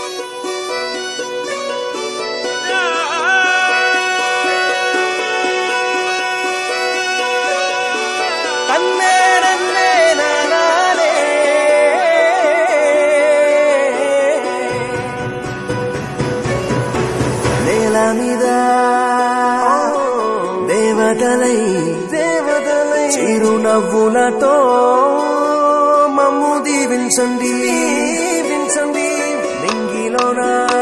తన్నే నన్నే నానానే. నేల మీద దేవతలై దేవతలై చిరునవ్వులతో మమ్ము దీవించండి దీవించండి నింగిలోన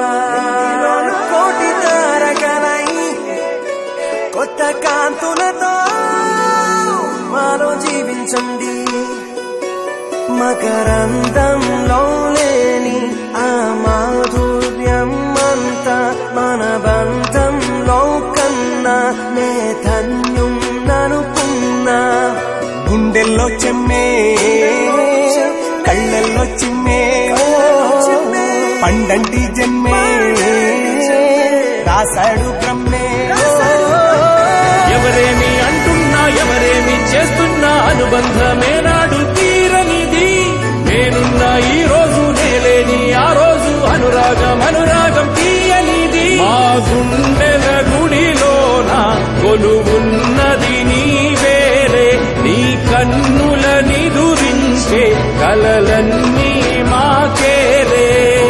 కోటి తారకలై కొత్త కాంతులతో మాలో జీవించండి మకరందంలో లేని ఆ మాధుర్యం అంతా మన బంధంలో కన్నా నే ధన్యం ననుకున్నా గుండెల్లో చెమ్మే కళ్ళల్లో చిమ్మే పండంటి జన్మే రాశాడు బ్రహ్మే ఎవరేమి అంటున్నా ఎవరేమి చేస్తున్నా అనుబంధమే నాడు తీరనిది నేనున్న ఈ రోజు నేలేని ఆ రోజు అనురాగం అనురాగం తీయనిది మా గుండెల గుడిలోన కొలువున్నది నీ వేరే నీ కన్నుల నిదురించే కలలన్నీ మాకేలే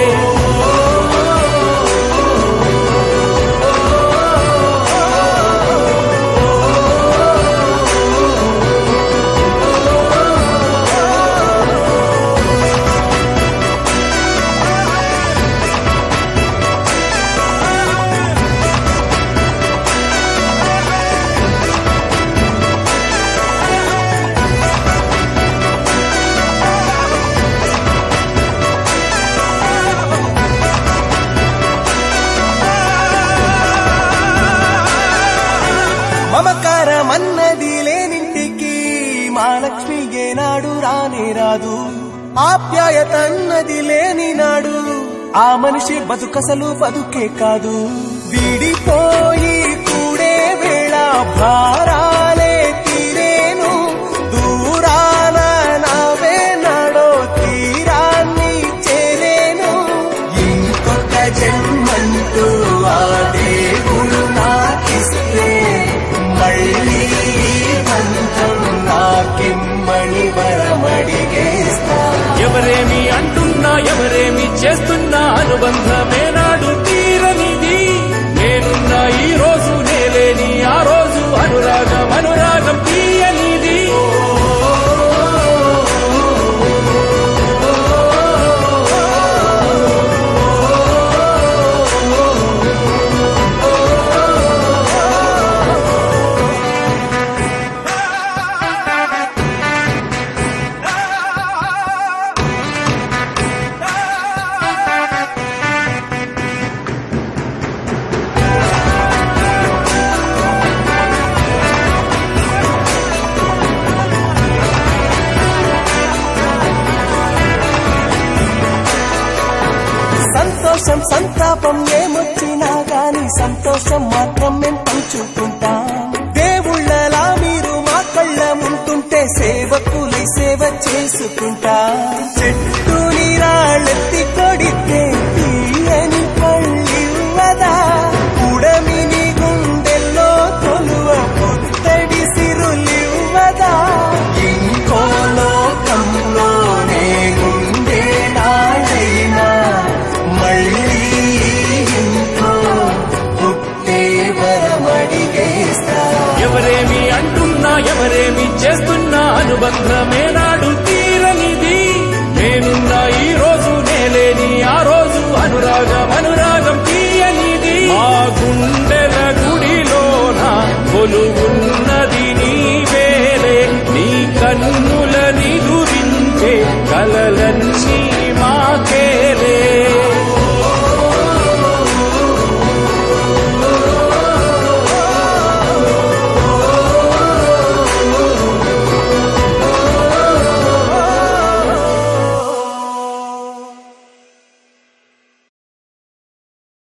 మమకారమన్నది లేనింటికి మా లక్ష్మి ఏనాడు రానే రాదు ఆప్యాయతన్నది లేని నాడు ఆ మనిషి బతుకసలు బతుకే కాదు విడిపోయి కూడే వేళ భారాలే తీరేను దూరాన నావే నాడో తీరాన్ని చేరేను ఇంకొక జన్మంటూ ఆ దేవుడు నాకిస్తే మళ్ళీ ఈ బంధం నాకిమ్మని వరమడిగేస్తా ఎవరేమి అంటున్నా ఎవరేమి చేస్తున్నా అనుబంధమే నాడు తీరనిది నేనున్న ఈ రోజు నేలేని ఆ రోజు అనురాగం అనురాగం తీయనిది సంతోషం సంతాపం ఏమొచ్చినా గాని సంతోషం మాత్రం మేము పంచుకుంటాం దేవుళ్ళలా మీరు మా కళ్ళ ఉంటుంటే సేవకులై సేవ చేసుకుంటా చెట్టు నీరాళ్ళెత్తి కొడితే తీయని పళ్ళివ్వదా ఉడమిని గుండెల్లో తొలువ పుత్తడి సిరులివ్వదా ఇంకో లోకంలోనే ఉండే నాడైనా మళ్ళీ ఇంకో పుట్టే వరమడిగేస్తా ఎవరేమి అంటున్నా ఎవరేమి చేస్తున్నా అనుబంధమే